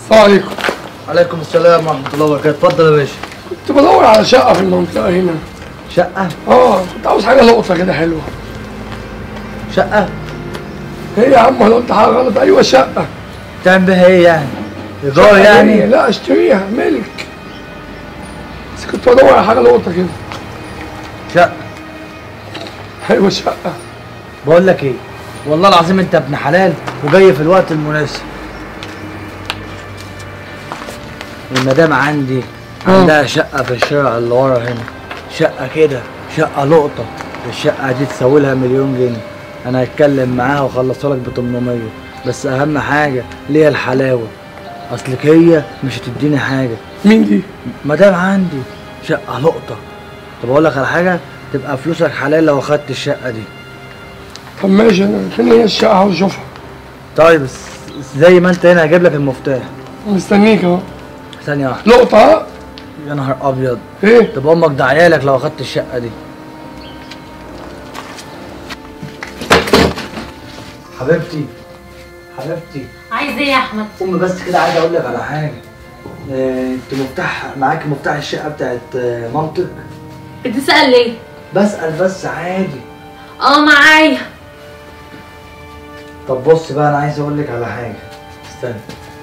السلام عليكم عليكم السلام ورحمه الله وبركاته اتفضل يا باشا كنت بدور على شقه في المنطقه هنا شقه اه كنت عاوز حاجه لقطه كده حلوه شقه ايه يا عم انا قلت حاجه غلط ايوه شقه تعمل بيها ايه يعني ايجار شقة يعني إيه؟ لا اشتريها ملك بس كنت بدور على حاجه لقطه كده شقه حلوه شقه بقول لك ايه والله العظيم انت ابن حلال وجاي في الوقت المناسب المدام عندي عندها شقة في الشارع اللي ورا هنا شقة كده شقة لقطة الشقة دي تساوي لها مليون جنيه انا هتكلم معاها واخلصها لك ب 800 بس اهم حاجة ليها الحلاوة اصلك هي مش هتديني حاجة مين دي؟ مدام عندي شقة لقطة طب اقول لك على حاجة تبقى فلوسك حلال لو اخدت الشقة دي طب ماشي انا فين هي الشقه عاوز اشوفها طيب بس زي ما انت هنا هجيب لك المفتاح مستنيك اهو ثانية واحدة لقطه ها؟ يا نهار ابيض ايه؟ طب امك ده عيالك لو اخدت الشقة دي حبيبتي حبيبتي عايز ايه يا احمد امي بس كده عايز اقول لك على حاجة آه، انت مفتاح معاك مفتاح الشقة بتاعت آه، مامتك بتسال ليه بسأل بس عادي اه معايا طب بص بقى انا عايز اقول لك على حاجة استنى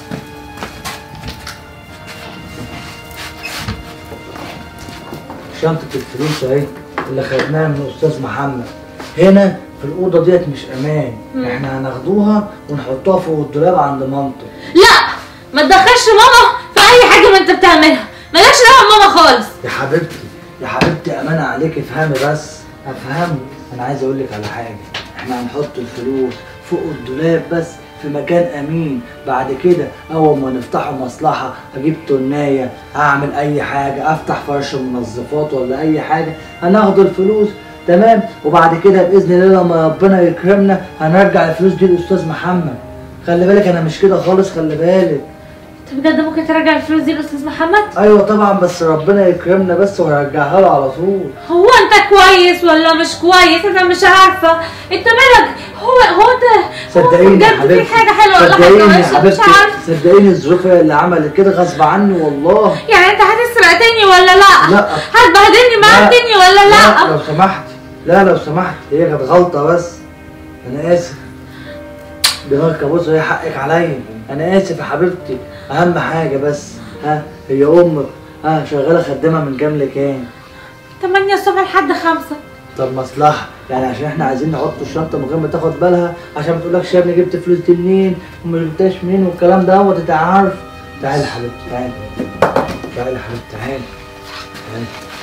شنطة الفلوس اهي اللي خدناها من الاستاذ محمد هنا في الاوضه ديت مش امان مم. احنا هناخدوها ونحطوها فوق الدولاب عند مامته لا ما تدخلش ماما في اي حاجه ما انت بتعملها مالكش دعوه بماما خالص يا حبيبتي يا حبيبتي امانه عليك افهمي بس افهمي انا عايز اقول لك على حاجه احنا هنحط الفلوس فوق الدولاب بس في مكان امين بعد كده اول ما نفتحوا مصلحه اجيب تنايه اعمل اي حاجه افتح فرش منظفات ولا اي حاجه هناخد الفلوس تمام وبعد كده باذن الله لما ربنا يكرمنا هنرجع الفلوس دي للاستاذ محمد خلي بالك انا مش كده خالص خلي بالك انت بجد ممكن ترجع الفلوس دي لاستاذ محمد ايوه طبعا بس ربنا يكرمنا بس وهرجعها له على طول هو انت كويس ولا مش كويس انا مش عارفه انت مالك هو هو انت هو صدقيني يا بجد حبيبتي في حاجه حلوه ولا صدقيني حاجه يا وحشه حبيبتي مش عارفه صدقيني الظروف هي اللي عملت كده غصب عني والله يعني انت هتسرق تاني ولا لا لا. هتبهدلني معاك لا. تاني ولا لا, لو سمحت لا لو سمحت هي كانت غلطة بس أنا آسف دماغك بص هي حقك عليا أنا آسف يا حبيبتي أهم حاجة بس ها هي أمك ها شغالة خدامة من كام لكام 8 الصبح لحد 5 طب مصلحة يعني عشان احنا عايزين نحط الشنطة من غير ما تاخد بالها عشان ما تقولكش يا ابني جبت فلوس دي منين وما جبتهاش منين والكلام ده هو انت عارف تعالي يا حبيبتي تعالي تعالي يا حبيبتي تعالي تعالي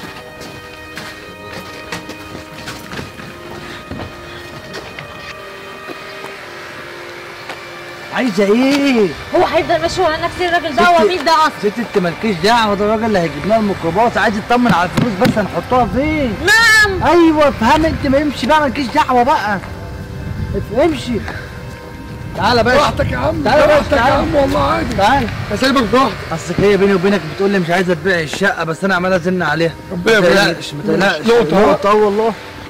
عايزة ايه؟ هو هيفضل ماشي ورا نفس الراجل ده هو مين ده اصلا ست انت مالكيش دعوة ده الراجل اللي هيجيب لنا الميكروباص عايز يطمن على الفلوس بس هنحطوها فين؟ نعم ايوه افهم انت ما يمشي بقى مالكيش دعوه بقى امشي تعالى باشا براحتك يا عم تعالى بس، براحتك يا تعالى. عم والله عادي تعالى هسيبك براحتك اصلك هي بيني وبينك بتقول لي مش عايزه تبيع الشقه بس انا عمال ازن عليها ربنا ما يبارك تقلقش ما تقلقش نقطة ها؟ نقطة اه والله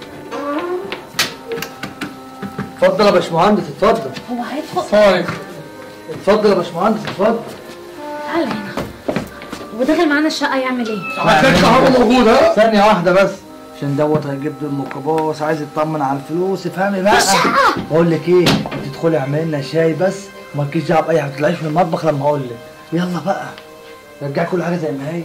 اتفضل يا باشمهندس اتفضل هو هيدخل السلام عليكم اتفضل يا باشمهندس اتفضل تعالى هنا هو داخل معانا الشقه يعمل ايه هتلاقي الكهرباء موجود ها ثانية واحدة بس عشان دوت هيجيب لي الميكروباص عايز يطمن على الفلوس افهمي بقى بقول لك ايه انت ادخلي اعملي لنا شاي بس ومالكيش دعوه باي حاجه ما تطلعيش من المطبخ لما اقول لك يلا بقى رجع كل حاجه زي ما هي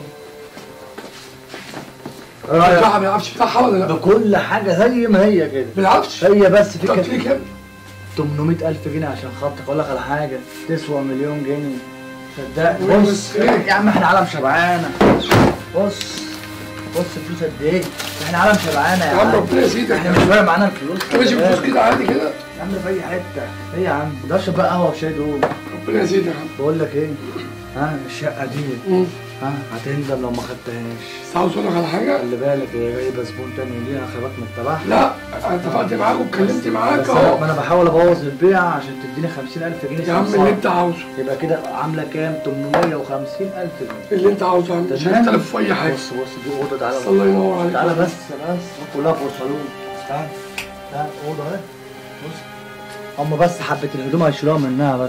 البتاعة ما بيعرفش يفتحها ولا لا بكل حاجه زي ما هي كده بيلعبش هي بس في انت قلت لي كده كام 800000 جنيه عشان خاطرك اقول لك على حاجه تسوى مليون جنيه صدقني وين بص بس ايه؟ يا عم احنا عالم شبعانه بص بص الفلوس قد ايه احنا عالم شبعانه يا يا عم عم ربنا يزيدك احنا مش فارق معانا الفلوس انت ماشي بفلوس كده عادي كده يا عم في اي حته ايه يا عم ده اشرب بقى قهوه وشاي دول ربنا يزيدك يا عم بقول لك ايه ها الشقه دي مم. ها هتندم لو ما خدتهاش بس عاوز اقول لك على حاجة خلي بالك هي جايبه زبون تاني ليها خبات من تبعها لا انا اتفقت معاك واتكلمت معاك بس أنا- ما اهو انا بحاول ابوظ البيع عشان تديني 50000 جنيه يا عم سمسار. اللي انت عاوزه يبقى كده عامله كام 850000 جنيه اللي انت عاوزه يا عم مش تمام. هنختلف في اي حاجة بص بص دي اوضه تعالى بس الله ينور عليك تعالى بس بس كلها بورصالون تعالى تعالى اوضه اهي بص هم بس حبه الهدوم هيشيلوها منها بس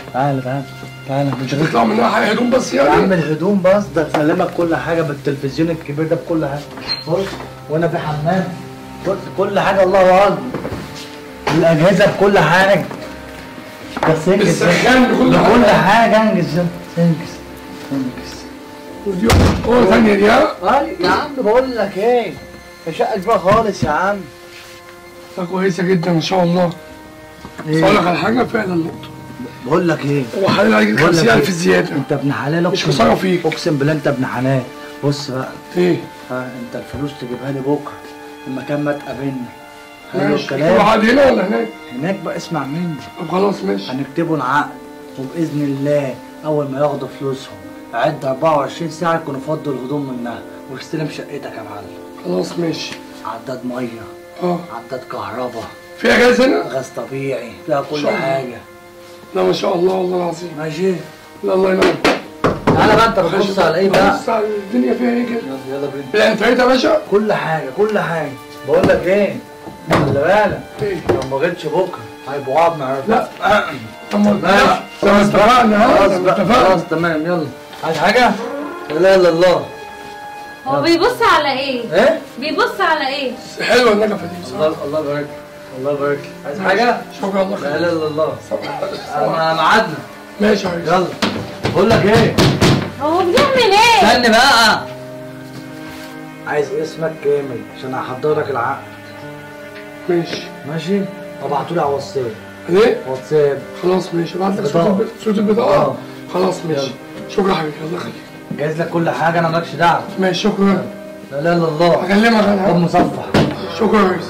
تعالى تعالى تعالى مش غير يطلع منها حاجه هدوم بس يا عم يعني الهدوم بس ده سلمك كل حاجه بالتلفزيون الكبير ده بكل حاجه بص وانا في حمام بص كل حاجه الله اكبر الاجهزه بكل حاجه بس انجز بالسخان بكل بكل حاجه حاجه انجز يلا. انجز انجز ودي اوضه ثانيه دي ها اي يا عم بقول لك ايه الشقه كبيره خالص يا عم ده كويسه جدا ان شاء الله بس اقول لك على حاجه فعلا نقطه بقول لك ايه هو حلال عليك بقول لك 50000 إيه؟ زياده انت ابن حلال مش اقسم خساره فيك اقسم بالله انت ابن حلال بص بقى ايه ها انت الفلوس تجيبها لي بكره المكان ما تقابلنا حلو ماشي كل الكلام واحد هنا ولا هناك هناك بقى اسمع مني طب خلاص ماشي هنكتبوا العقد وباذن الله اول ما ياخدوا فلوسهم عد 24 ساعه يكونوا فضوا الهدوم منها واستلم شقتك يا معلم خلاص ماشي عداد ميه اه عداد كهرباء في اجازه هنا غاز طبيعي فيها كل شاء الله. حاجه لا ما شاء الله والله العظيم ماشي لا الله ينور تعالى بقى انت بتبص على ايه بقى بص على الدنيا فيها ايه كده يلا يلا بينا لا انت يا باشا كل حاجه كل حاجه بقول لك ايه خلي بالك ايه لو ما جيتش بكره هيبقوا عض معاك لا طب ما ماشي لا طب ما اتفقنا ها خلاص طب بقى اتفقنا خلاص تمام يلا عايز حاجه لا اله الا الله هو بيبص على ايه ايه بيبص على ايه حلوه النجفه دي بصراحه الله الله يبارك لك. الله يبارك لك. عايز حاجه شكرا الله لا خير اله الا الله انا ميعادنا ماشي يا ريس يلا بقول لك ايه هو بيعمل ايه استنى بقى عايز اسمك كامل عشان هحضر لك العقد ماشي ماشي ابعتولي على الواتساب ايه واتساب خلاص ماشي بعد لك بطاقة. صوت الب- صوت البطاقه آه. خلاص ماشي شكرا حبيبي الله يخليك جايز لك كل حاجه انا مالكش دعوه ماشي شكرا لا اله الا الله هكلمك انا طب ها؟ مصفح شكرا يا ريس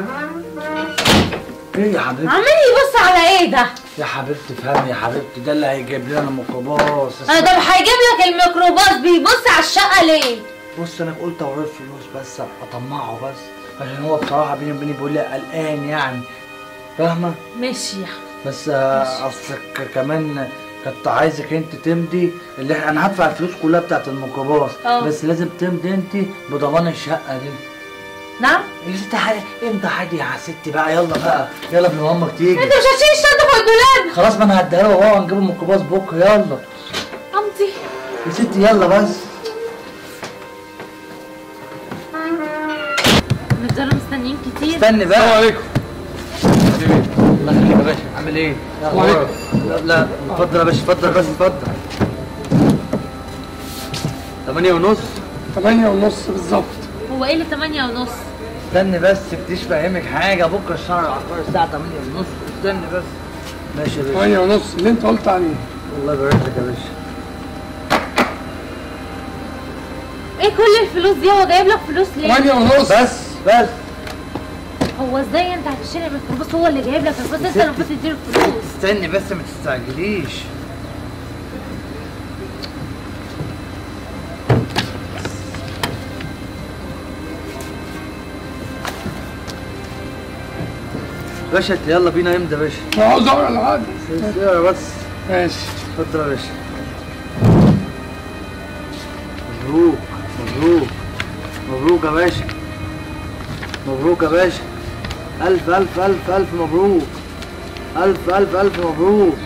ايه يا حبيبتي عمال يبص على ايه ده يا حبيبتي افهمي يا حبيبتي ده اللي هيجيب لنا ميكروباص انا طب هيجيب لك الميكروباص بيبص على الشقه ليه بص انا قلت اوريه فلوس بس اطمعه بس عشان هو بصراحه بيني وبيني بيقول لي قلقان يعني فاهمه ماشي يا احمد بس آه، اصلك كمان كنت عايزك انت تمضي اللي احنا انا هدفع الفلوس كلها بتاعت الميكروباص اه. بس لازم تمضي انت بضمان الشقه دي نعم يا ست حاجه امتى حاجه يا ستي بقى يلا بقى يلا قبل ما امك تيجي انت مش هتشيل الشنطه فوق الدولاب خلاص ما انا هديها له وهو هنجيب الميكروباص بكره يلا امضي يا ستي يلا بس نفضلوا مستنيين كتير استني السلام بقى عليكم الله يخليك يا باشا عامل ايه؟ لا وعليكم. لا لا اتفضل يا باشا اتفضل بس اتفضل 8 ونص 8 ونص بالظبط هو ايه اللي 8 ونص استني بس بديش فاهمك حاجه بكره الشهر العقاري الساعه 8 ونص استني بس ماشي يا باشا 8 ونص اللي انت قلت عليه الله يبارك لك يا باشا ايه كل الفلوس دي هو جايب لك فلوس ليه 8 ونص بس بس هو ازاي انت هتشيل الميكروباص هو اللي جايب لك الفلوس انت اللي المفروض تديله الفلوس استني بس ما تستعجليش باشا يلا بينا امتى يا باشا انا عاوز اقرا العقد يلا بس ماشي اتفضل يا باشا مبروك مبروك مبروك يا باشا مبروك يا باشا ألف ألف ألف ألف مبروك ألف ألف ألف مبروك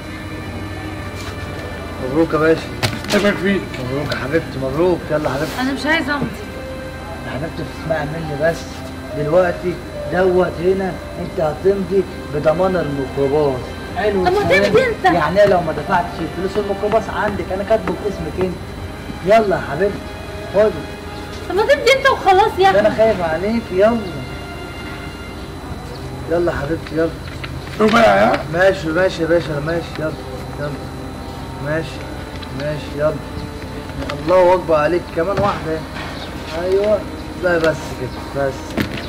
مبروك يا باشا اتفق فيك مبروك يا حبيبتي مبروك يلا يا حبيبتي انا مش عايزه امضي يا حبيبتي تسمعي مني بس دلوقتي دوت هنا انت هتمضي بضمان الميكروباص حلو طب ما الكلام؟ تمضي انت. يعني لو ما دفعتش فلوس الميكروباص عندك انا كاتبه باسمك انت يلا يا حبيبتي خدي طب ما تمضي انت وخلاص يا ده انا احمد خايف عليك يلا يلا يا حبيبتي يلا ربع يا ماشي ماشي يا باشا ماشي يلا يلا ماشي ماشي يلا الله اكبر عليك كمان واحده ايوه لا بس كده بس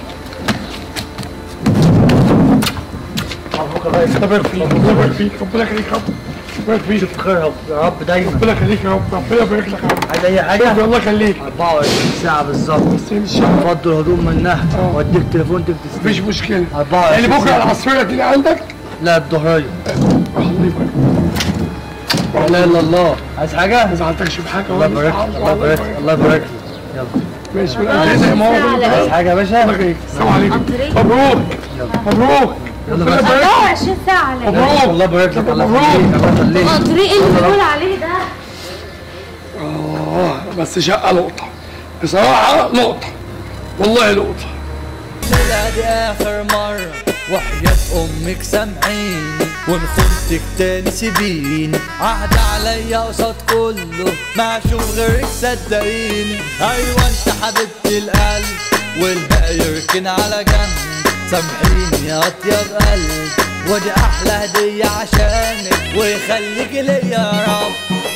مبروك يا باشا اتفق فيك ربنا يبارك فيك ربنا يخليك يا رب ربنا يبارك فيك خير يا رب يا رب دايما ربنا يخليك يا رب ربنا يبارك لك يا رب عايز اي حاجه الله يخليك 24 ساعه بالظبط بس مش شغال. فضوا الهدوم منها اه. واديك تليفون تكتب مفيش مشكله 24 يعني بكره ساعة. العصفوره دي عندك لا الظهريه الله يبارك لا اله الا الله عايز حاجه ما زعلتكش بحاجه الله يبارك لك الله يبارك لك الله يبارك لك يلا ماشي ولا زي ما هو على الله عايز حاجه يا باشا يخليك السلام عليكم عبد الرحيم. مبروك يلا مبروك يلا ربنا بس. يبارك 24 ساعة على مبروك. الله يبارك لك الله مبروك. يخليك الله يخليك مقدرين ايه اللي بتقول عليه ده اه بس شقه لقطه بصراحه لقطه والله لقطه لا دي اخر مرة وحياة امك سامعيني وان خنتك تاني سيبيني عهد عليا قصاد كله ما اشوف غيرك صدقيني ايوه انت حبيبتي القلب والباقي يركن على جنب سامحيني يا اطيب قلب ودي احلى هدية عشانك ويخليك ليا يا رب